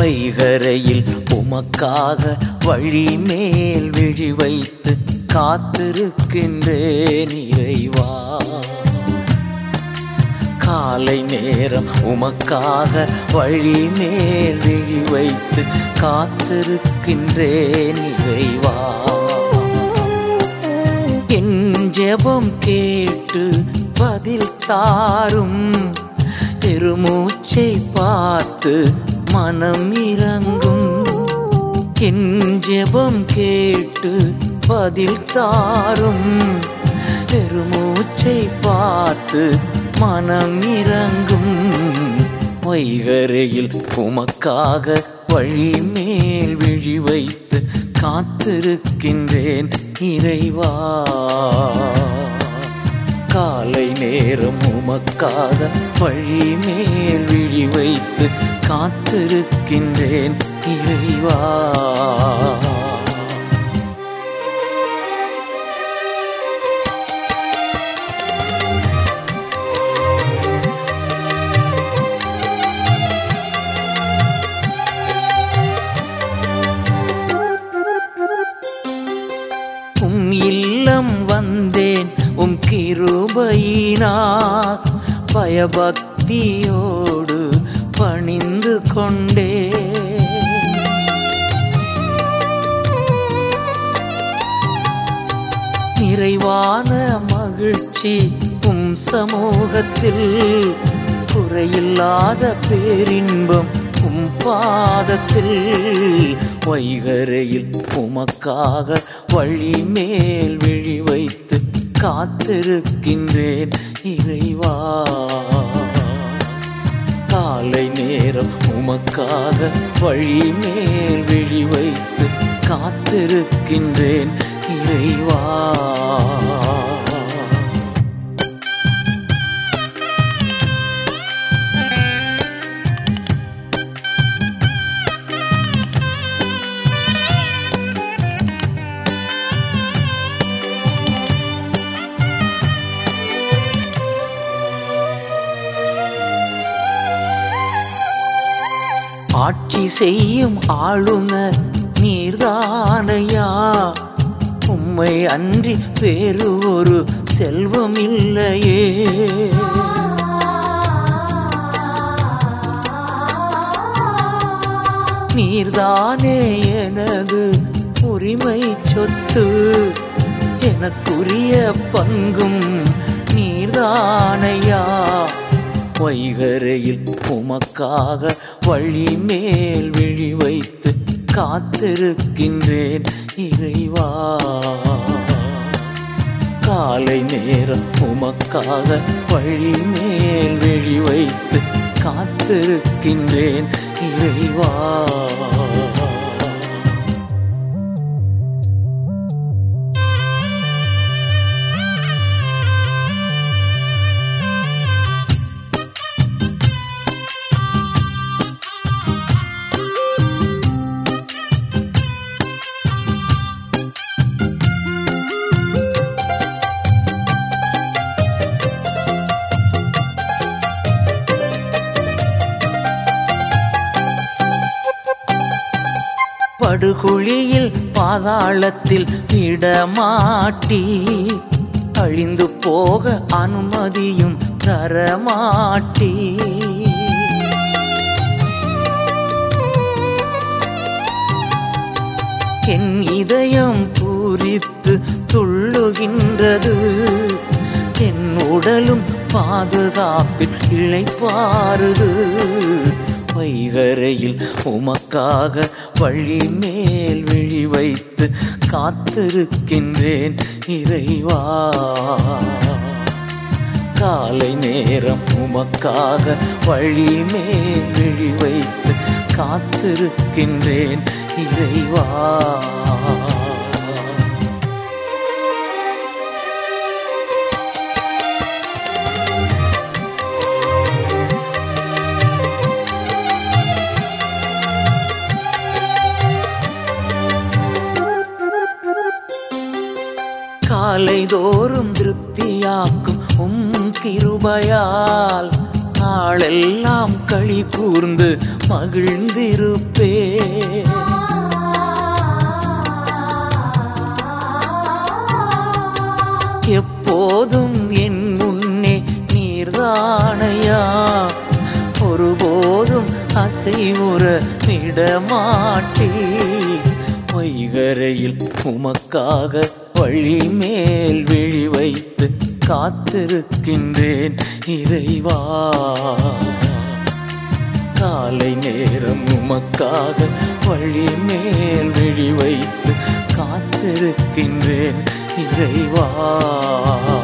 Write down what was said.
வைகரையில் உமக்காக வழி மேல் விழி வைத்து காத்திருக்கின்றேன் இறைவா காலை நேரம் உமக்காக வழி மேல் விழி வைத்து காத்திருக்கின்றேன் இறைவா என் ஜெபம் கேட்டு பதில் தாரும் பெருமூச்சை பார்த்து மனம் இறங்கும் என் ஜெபம் கேட்டு பதில் தாரும் பெருமூச்சை பார்த்து மனம் இறங்கும் வைகரையில் உமக்காக வழி மேல் விழி வைத்து காத்திருக்கின்றேன் இறைவா காலை நேரம் உமக்காக வழி மேல் விழி வைத்து காத்திருக்கின்றேன் இறைவா உம் இல்லம் வந்தேன் உம் கிருபையினார் பயபக்தியோடு பணிந்து கொண்டே நிறைவான மகிழ்ச்சி உம் சமூகத்தில் குறையில்லாத பேரின்பம் உம் பாதத்தில் வைகரையில் உமக்காக வழி மேல் விழி வைத்து காத்திருக்கின்றேன் இறைவா காலை நேரம் உமக்காக வழி மேல் விழி வைத்து காத்திருக்கின்றேன் இறைவா ஆட்சி செய்யும் ஆளுநர் நீர்தானையா உம்மை அன்றி வேறு ஒரு செல்வம் இல்லையே நீர்தானே எனது உரிமை சொத்து எனக்குரிய பங்கும் நீர்தானையா வைகரையில் உமக்காக வழி மேல் விழி வைத்து காத்திருக்கின்றேன் இறைவா காலை நேரம் உமக்காக வழி மேல் விழி வைத்து காத்திருக்கின்றேன் இறைவா படுகுழியில் பாதாளத்தில் இடமாட்டி அழிந்து போக அனுமதியும் தரமாட்டி என் இதயம் பூரித்து துள்ளுகின்றது என் உடலும் பாதுகாப்பில் இழைப்பாருது வைகரையில் உமக்காக வழி மேல் விழி வைத்து காத்திருக்கின்றேன் இறைவா காலை நேரம் உமக்காக வழி மேல் விழி வைத்து காத்திருக்கின்றேன் இறைவா காலைதோறும் திருப்தியாக்கும் உம் கிருபையால் நாளெல்லாம் களி கூர்ந்து மகிழ்ந்திருப்பே எப்போதும் என் முன்னே நீர்தானையா ஒருபோதும் அசைவுற விடமாட்டே வைகரையில் உமக்காக வழி மேல் விழி வைத்து காத்திருக்கின்றேன் இறைவா காலை நேரம் உமக்காக வழி மேல் விழி வைத்து காத்திருக்கின்றேன் இறைவா